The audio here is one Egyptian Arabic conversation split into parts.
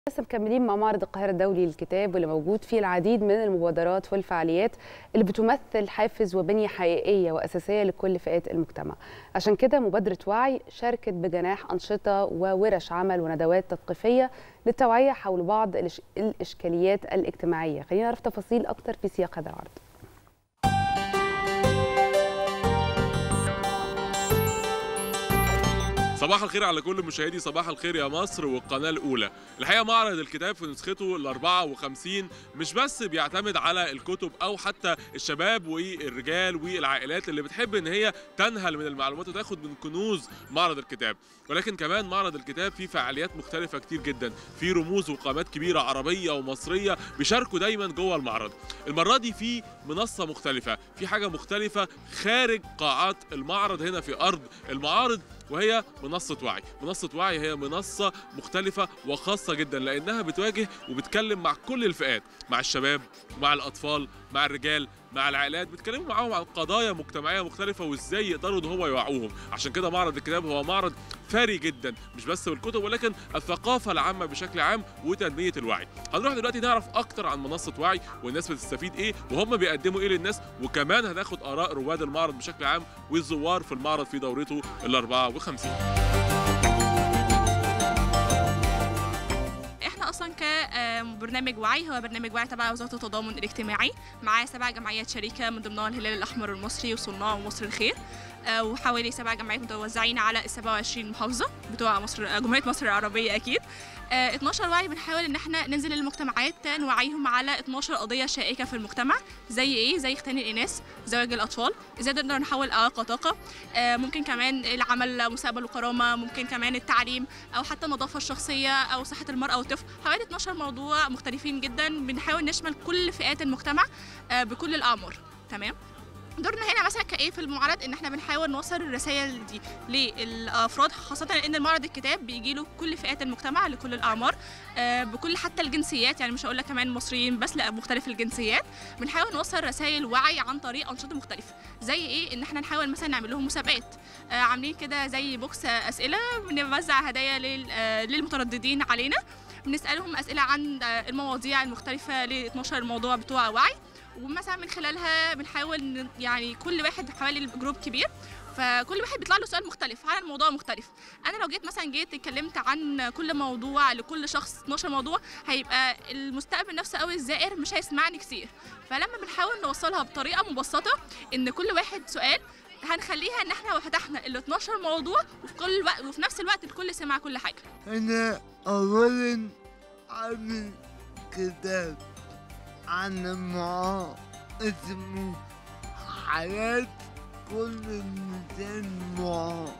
لسه مكملين مع معرض القاهرة الدولي للكتاب واللي موجود فيه العديد من المبادرات والفعاليات اللي بتمثل حافز وبنية حقيقية وأساسية لكل فئات المجتمع عشان كده مبادرة وعي شاركت بجناح أنشطة وورش عمل وندوات تثقيفية للتوعية حول بعض الإش- الإشكاليات الاجتماعية خلينا نعرف تفاصيل أكتر في سياق هذا العرض صباح الخير على كل مشاهدي صباح الخير يا مصر والقناة الأولى الحقيقة معرض الكتاب في نسخته ال 54 مش بس بيعتمد على الكتب أو حتى الشباب والرجال والعائلات اللي بتحب إن هي تنهل من المعلومات وتاخد من كنوز معرض الكتاب ولكن كمان معرض الكتاب فيه فعاليات مختلفة كتير جدا في رموز وقامات كبيرة عربية ومصرية بيشاركوا دايما جوه المعرض المرة دي في منصة مختلفة في حاجة مختلفة خارج قاعات المعرض هنا في أرض المعارض وهي منصة وعي منصة وعي هي منصة مختلفة وخاصة جدا لأنها بتواجه وبتكلم مع كل الفئات مع الشباب مع الأطفال مع الرجال مع العائلات بتكلموا معاهم عن قضايا مجتمعية مختلفة وإزاي يقدروا إن هو يوعوهم عشان كده معرض الكتاب هو معرض ثري جدا مش بس بالكتب ولكن الثقافة العامة بشكل عام وتنمية الوعي هنروح دلوقتي نعرف أكتر عن منصة وعي والناس بتستفيد إيه وهم بيقدموا إيه للناس وكمان هناخد آراء رواد المعرض بشكل عام والزوار في المعرض في دورته ال 54 احنا اصلا كبرنامج وعي هو برنامج وعي تبع وزاره التضامن الاجتماعي معاه سبع جمعيات شريكه من ضمنها الهلال الاحمر المصري وصناع ومصر الخير آه، وحوالي سبع جمعيات متوزعين على ال 27 محافظه بتوع مصر آه، جمهوريه مصر العربيه اكيد آه، 12 وعي بنحاول ان احنا ننزل للمجتمعات نوعيهم على 12 قضيه شائكه في المجتمع زي ايه زي اختان الاناث زواج الاطفال ازاي نقدر نحول اعاقه طاقه آه، ممكن كمان العمل مستقبل وكرامه ممكن كمان التعليم او حتى النظافه الشخصيه او صحه المراه والطفل حوالي 12 موضوع مختلفين جدا بنحاول نشمل كل فئات المجتمع آه، بكل الاعمار تمام دورنا هنا مثلا كايه في المعرض ان احنا بنحاول نوصل الرسائل دي للافراد خاصه ان المعرض الكتاب بيجي له كل فئات المجتمع لكل الاعمار آه، بكل حتى الجنسيات يعني مش هقول لك كمان مصريين بس لا مختلف الجنسيات بنحاول نوصل رسائل وعي عن طريق انشطه مختلفه زي ايه ان احنا نحاول مثلا نعمل لهم مسابقات آه، عاملين كده زي بوكس اسئله بنوزع هدايا لل- آه، للمترددين علينا بنسالهم اسئله عن آه، المواضيع المختلفه ل 12 موضوع بتوع وعي ومثلا من خلالها بنحاول ن- يعني كل واحد حوالي جروب كبير فكل واحد بيطلع له سؤال مختلف عن الموضوع مختلف انا لو جيت مثلا جيت اتكلمت عن كل موضوع لكل شخص 12 موضوع هيبقى المستقبل نفسه او الزائر مش هيسمعني كتير فلما بنحاول نوصلها بطريقه مبسطه ان كل واحد سؤال هنخليها ان احنا لو فتحنا ال 12 موضوع وفي كل وقت وفي نفس الوقت الكل سمع كل حاجه أنا أولا عامل كتاب عن معاه اسمه حياة كل إنسان معاه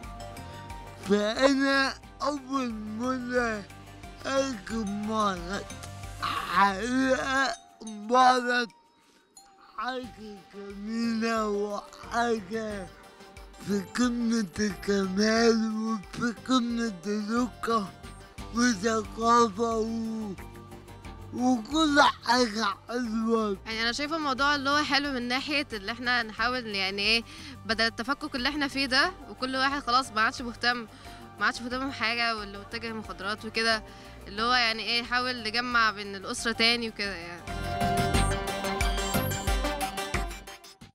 فأنا أول مرة أركب معرض حقيقة معرض حاجة جميلة وحاجة في قمة الكمال وفي قمة الرقة وثقافة و... وكل حاجة حلوة يعني انا شايفه الموضوع اللي هو حلو من ناحيه اللي احنا نحاول يعني ايه بدل التفكك اللي احنا فيه ده وكل واحد خلاص ما عادش مهتم ما عادش مهتم بحاجه واللي متجه للمخدرات وكده اللي هو يعني ايه يحاول نجمع بين الاسره تاني وكده يعني